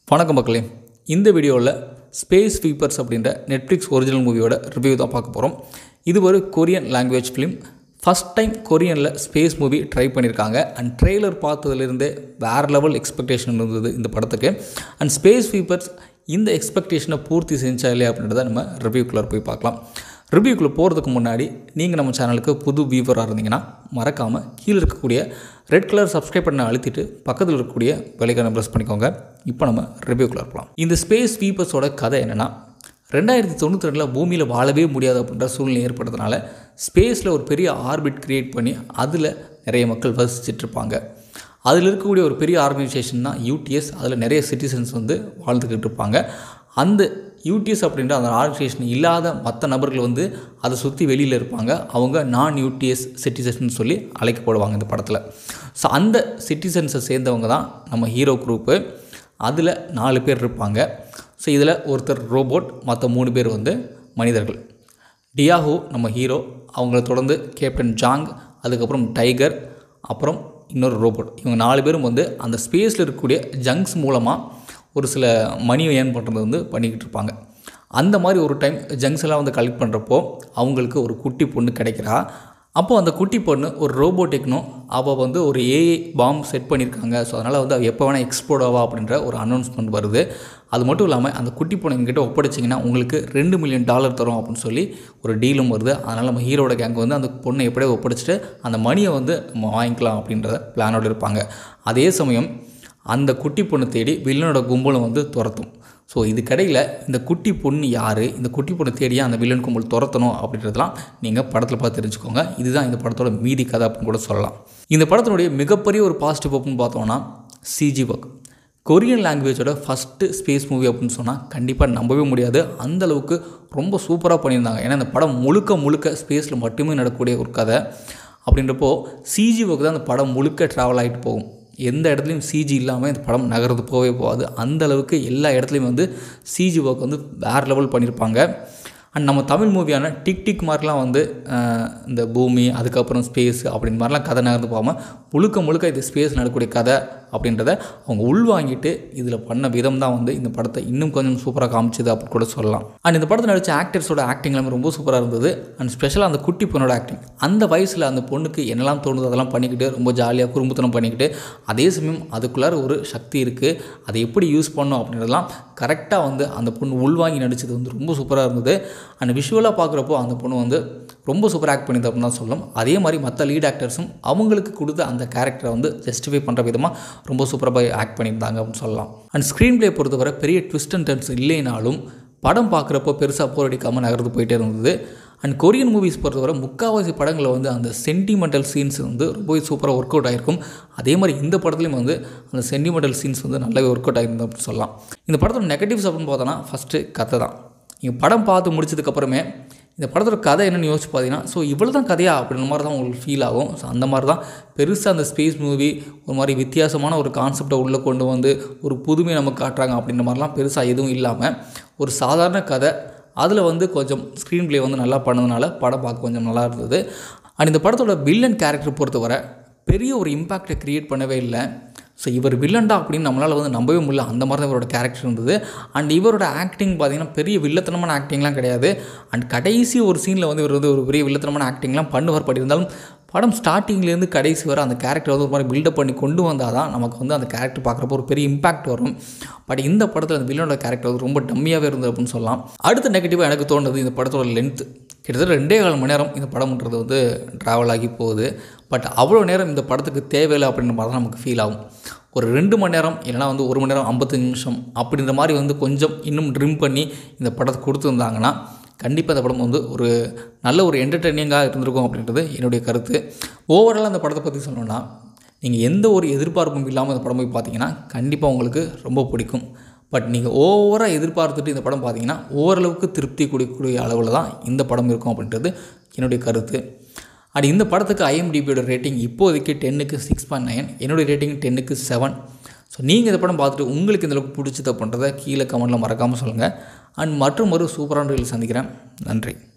வணக்கம் மக்களே இந்த வீடியோவில் ஸ்பேஸ் ஸ்வீப்பர்ஸ் அப்படின்ற நெட்ஃப்ளிக்ஸ் ஒரிஜினல் மூவியோட ரிவ்யூ தான் பார்க்க போகிறோம் இது ஒரு Korean language film first time கொரியனில் ஸ்பேஸ் மூவி ட்ரை பண்ணியிருக்காங்க அண்ட் ட்ரெய்லர் பார்த்ததுலேருந்தே வேறு லெவல் எக்ஸ்பெக்டேஷன் இருந்தது இந்த படத்துக்கு அண்ட் ஸ்பேஸ் ஸ்வீப்பர்ஸ் இந்த எக்ஸ்பெக்டேஷனை பூர்த்தி செஞ்சா இல்லையா அப்படின்றத நம்ம ரிவ்யூக்குள்ளே போய் பார்க்கலாம் ரிவ்யூக்குள்ளே போகிறதுக்கு முன்னாடி நீங்கள் நம்ம சேனலுக்கு புது வியூவராக இருந்தீங்கன்னா மறக்காமல் கீழே இருக்கக்கூடிய ரெட் கலர் சப்ஸ்கிரைப் பண்ண அழுத்திட்டு பக்கத்தில் இருக்கக்கூடிய பெலைக்கான ப்ரெஸ் பண்ணிக்கோங்க இப்போ நம்ம ரிவ்யூக்குள்ளே இருக்கலாம் இந்த ஸ்பேஸ் ஸ்வீப்பர்ஸோட கதை என்னென்னா ரெண்டாயிரத்தி தொண்ணூற்றி ரெண்டில் பூமியில் வாழவே முடியாது அப்படின்ற சூழ்நிலை ஏற்பட்டதுனால ஸ்பேஸில் ஒரு பெரிய ஆர்பிட் க்ரியேட் பண்ணி அதில் நிறைய மக்கள் வசிச்சுட்டு இருப்பாங்க அதில் இருக்கக்கூடிய ஒரு பெரிய ஆர்கனைசேஷன் தான் யூடிஎஸ் அதில் நிறைய சிட்டிசன்ஸ் வந்து வாழ்ந்துக்கிட்டு இருப்பாங்க அந்த யூடிஎஸ் அப்படின்ற அந்த ஆர்கனைசேஷன் இல்லாத மற்ற நபர்கள் வந்து அதை சுற்றி வெளியில் இருப்பாங்க அவங்க நான் யூடிஎஸ் சிட்டிசன் சொல்லி அழைக்கப்படுவாங்க இந்த படத்தில் ஸோ அந்த சிட்டிசன்ஸை சேர்ந்தவங்க தான் நம்ம ஹீரோ குரூப்பு அதில் நாலு பேர் இருப்பாங்க ஸோ இதில் ஒருத்தர் ரோபோட் மற்ற மூணு பேர் வந்து மனிதர்கள் டியாஹோ நம்ம ஹீரோ அவங்கள தொடர்ந்து கேப்டன் ஜாங் அதுக்கப்புறம் டைகர் அப்புறம் இன்னொரு ரோபோட் இவங்க நாலு பேரும் வந்து அந்த ஸ்பேஸில் இருக்கக்கூடிய ஜங்க்ஸ் மூலமாக ஒரு சில மணியை ஏர்ன் பண்ணுறது வந்து பண்ணிக்கிட்டு இருப்பாங்க அந்த மாதிரி ஒரு டைம் ஜங்க்ஸ் எல்லாம் வந்து கலெக்ட் பண்ணுறப்போ அவங்களுக்கு ஒரு குட்டி பொண்ணு கிடைக்கிறா அப்போ அந்த குட்டி பொண்ணு ஒரு ரோபோட்டிக்னோ அவள் வந்து ஒரு ஏஐ பாம் செட் பண்ணியிருக்காங்க ஸோ அதனால் வந்து அவள் எப்போ வேணால் எக்ஸ்ப்ளோட் ஆவா அப்படின்ற ஒரு அனௌன்ஸ்மெண்ட் வருது அது மட்டும் இல்லாமல் அந்த குட்டி பொண்ணு எங்கிட்ட ஒப்படைச்சிங்கன்னா உங்களுக்கு ரெண்டு மில்லியன் டாலர் தரும் அப்படின்னு சொல்லி ஒரு டீலும் வருது அதனால் நம்ம ஹீரோட கேங் வந்து அந்த பொண்ணை எப்படியோ ஒப்படைச்சிட்டு அந்த மணியை வந்து நம்ம வாங்கிக்கலாம் அப்படின்ற பிளானோடு இருப்பாங்க அதே சமயம் அந்த குட்டி பொண்ணு தேடி வில்லனோட கும்பலும் வந்து துரத்தும் ஸோ இதுக்கடையில் இந்த குட்டி பொண்ணு யார் இந்த குட்டி பொண்ணு தேடியா அந்த வில்லன் கும்பல் துரத்தணும் அப்படின்றதெல்லாம் நீங்கள் படத்தில் பார்த்து தெரிஞ்சுக்கோங்க இதுதான் இந்த படத்தோட மீதி கதை அப்படின்னு கூட சொல்லலாம் இந்த படத்தினுடைய மிகப்பெரிய ஒரு பாசிட்டிவ் அப்படின்னு பார்த்தோம்னா சிஜி ஒர்க் கொரியன் லாங்குவேஜோட ஃபஸ்ட்டு ஸ்பேஸ் மூவி அப்படின்னு சொன்னால் கண்டிப்பாக நம்பவே முடியாது அந்த அளவுக்கு ரொம்ப சூப்பராக பண்ணியிருந்தாங்க ஏன்னா இந்த படம் முழுக்க முழுக்க ஸ்பேஸில் மட்டுமே நடக்கக்கூடிய ஒரு கதை அப்படின்றப்போ சிஜி ஒர்க் தான் அந்த படம் முழுக்க ட்ராவல் ஆகிட்டு போகும் எந்த இடத்துலையும் சிஜி இல்லாமல் இந்த படம் நகர்ந்து போகவே போகாது அந்த அளவுக்கு எல்லா இடத்துலையும் வந்து சிஜி ஒர்க் வந்து வேறு லெவல் பண்ணியிருப்பாங்க அண்ட் நம்ம தமிழ் மூவியான டிக் டிக் மாதிரிலாம் வந்து அஹ், இந்த பூமி அதுக்கப்புறம் ஸ்பேஸ் அப்படின்ற மாதிரிலாம் கதை நகர்ந்து போகாமல் முழுக்க முழுக்க இது ஸ்பேஸ் நடக்கக்கூடிய கதை அப்படின்றத அவங்க உள்வாங்கிட்டு இதில் பண்ண விதம் தான் வந்து இந்த படத்தை இன்னும் கொஞ்சம் சூப்பராக காமிச்சது அப்படின்னு கூட சொல்லலாம் அண்ட் இந்த படத்தில் நடித்த ஆக்டர்ஸோட ஆக்டிங் எல்லாமே ரொம்ப சூப்பராக இருந்தது அண்ட் ஸ்பெஷலாக அந்த குட்டி பொண்ணோட ஆக்டிங் அந்த வயசில் அந்த பொண்ணுக்கு என்னெல்லாம் தோணுது அதெல்லாம் பண்ணிக்கிட்டு ரொம்ப ஜாலியாக குறும்புத்தனம் பண்ணிக்கிட்டு அதே சமயம் அதுக்குள்ளார ஒரு சக்தி இருக்குது அதை எப்படி யூஸ் பண்ணணும் அப்படின்றதெல்லாம் கரெக்டாக வந்து அந்த பொண்ணு உள்வாங்கி நடித்தது வந்து ரொம்ப சூப்பராக இருந்தது அண்ட் விஷுவலாக பார்க்குறப்போ அந்த பொண்ணு வந்து ரொம்ப சூப்பராக ஆக்ட் பண்ணிது அப்படின்னு தான் சொல்லலாம் அதே மாதிரி மற்ற லீட் ஆக்டர்ஸும் அவங்களுக்கு கொடுத்த அந்த கேரக்டரை வந்து ஜஸ்டிஃபை பண்ணுற விதமாக ரொம்ப சூப்பராக ஆக்ட் பண்ணியிருந்தாங்க அப்படின்னு சொல்லலாம் அண்ட் ஸ்க்ரீன் ப்ளே பொறுத்தவரை பெரிய ட்விஸ்ட் அண்ட் டர்ன்ஸ் இல்லைனாலும் படம் பார்க்குறப்போ பெருசாக போர் அடிக்காமல் நகர்ந்து போயிட்டே இருந்தது அண்ட் கொரியன் மூவிஸ் பொறுத்தவரை முக்கால்வாசி படங்களில் வந்து அந்த சென்டிமெண்டல் சீன்ஸ் வந்து ரொம்பவே சூப்பராக ஒர்க் அவுட் ஆகிருக்கும் அதே மாதிரி இந்த படத்துலையும் வந்து அந்த சென்டிமெண்டல் சீன்ஸ் வந்து நல்லாவே ஒர்க் அவுட் ஆகிருந்தது அப்படின்னு சொல்லலாம் இந்த படத்தோட நெகட்டிவ்ஸ் அப்படின்னு பார்த்தோன்னா ஃபஸ்ட்டு கதை தான் நீங்கள் படம் பார்த்து முடிச்சதுக்கப்புறமே இந்த படத்தோட கதை என்னென்னு யோசிச்சு பார்த்தீங்கன்னா ஸோ இவ்வளோ தான் கதையா அப்படின்ற மாதிரி தான் உங்களுக்கு ஃபீல் ஆகும் ஸோ அந்த மாதிரி தான் பெருசாக அந்த ஸ்பேஸ் மூவி ஒரு மாதிரி வித்தியாசமான ஒரு கான்செப்டை உள்ளே கொண்டு வந்து ஒரு புதுமையை நமக்கு காட்டுறாங்க அப்படின்ற மாதிரிலாம் பெருசாக எதுவும் இல்லாமல் ஒரு சாதாரண கதை அதில் வந்து கொஞ்சம் ஸ்க்ரீன் ப்ளே வந்து நல்லா பண்ணதுனால படம் பார்க்க கொஞ்சம் நல்லா இருந்தது அண்ட் இந்த படத்தோட வில்லன் கேரக்டர் பொறுத்தவரை பெரிய ஒரு இம்பேக்டை க்ரியேட் பண்ணவே இல்லை ஸோ இவர் வில்லன்டா அப்படின்னு நம்மளால் வந்து நம்பவே முடியல அந்த மாதிரி தான் இவரோட கேரக்டர் இருந்தது அண்ட் இவரோட ஆக்டிங் பார்த்தீங்கன்னா பெரிய வில்லத்தனமான ஆக்டிங்லாம் கிடையாது அண்ட் கடைசி ஒரு சீனில் வந்து இவர் வந்து ஒரு பெரிய வில்லத்தனமான ஆக்டிங்லாம் பண்ணுவார் பட் இருந்தாலும் படம் ஸ்டார்டிங்லேருந்து கடைசி வரை அந்த கேரக்டர் வந்து ஒரு மாதிரி பில்டப் பண்ணி கொண்டு வந்தால் தான் நமக்கு வந்து அந்த கேரக்டர் பார்க்குறப்போ ஒரு பெரிய இம்பாக்ட் வரும் பட் இந்த படத்தில் அந்த வில்லனோட கேரக்டர் வந்து ரொம்ப டம்மியாகவே இருந்தது அப்படின்னு சொல்லலாம் அடுத்த நெகட்டிவாக எனக்கு தோணுது இந்த படத்தோட லென்த் கிட்டத்தட்ட ரெண்டே கால் மணி நேரம் இந்த படம்ன்றது வந்து ட்ராவல் ஆகி போகுது பட் அவ்வளோ நேரம் இந்த படத்துக்கு தேவையில்லை அப்படின்ற மாதிரி தான் நமக்கு ஃபீல் ஆகும் ஒரு ரெண்டு மணி நேரம் இல்லைனா வந்து ஒரு மணி நேரம் ஐம்பத்தஞ்சு நிமிஷம் அப்படின்ற மாதிரி வந்து கொஞ்சம் இன்னும் ட்ரிம் பண்ணி இந்த படத்தை கொடுத்துருந்தாங்கன்னா கண்டிப்பாக இந்த படம் வந்து ஒரு நல்ல ஒரு என்டர்டெய்னிங்காக இருந்திருக்கும் அப்படின்றது என்னுடைய கருத்து ஓவராலாக அந்த படத்தை பற்றி சொல்லணும்னா நீங்கள் எந்த ஒரு எதிர்பார்ப்பும் இல்லாமல் இந்த படம் போய் பார்த்தீங்கன்னா கண்டிப்பாக உங்களுக்கு ரொம்ப பிடிக்கும் பட் நீங்கள் ஓவராக எதிர்பார்த்துட்டு இந்த படம் பார்த்தீங்கன்னா ஓரளவுக்கு திருப்தி கொடுக்கக்கூடிய அளவில் தான் இந்த படம் இருக்கும் அப்படின்றது என்னுடைய கருத்து அண்ட் இந்த படத்துக்கு ஐஎம்டிபியோட ரேட்டிங் இப்போதைக்கு டென்னுக்கு சிக்ஸ் பாயிண்ட் நைன் என்னுடைய ரேட்டிங் டென்னுக்கு செவன் ஸோ நீங்கள் இந்த படம் பார்த்துட்டு உங்களுக்கு இந்த அளவுக்கு பிடிச்சதை பண்ணுறதை கீழே கமெண்ட்டில் மறக்காமல் சொல்லுங்கள் அண்ட் மற்றும் ஒரு சூப்பரான ரீல் சந்திக்கிறேன் நன்றி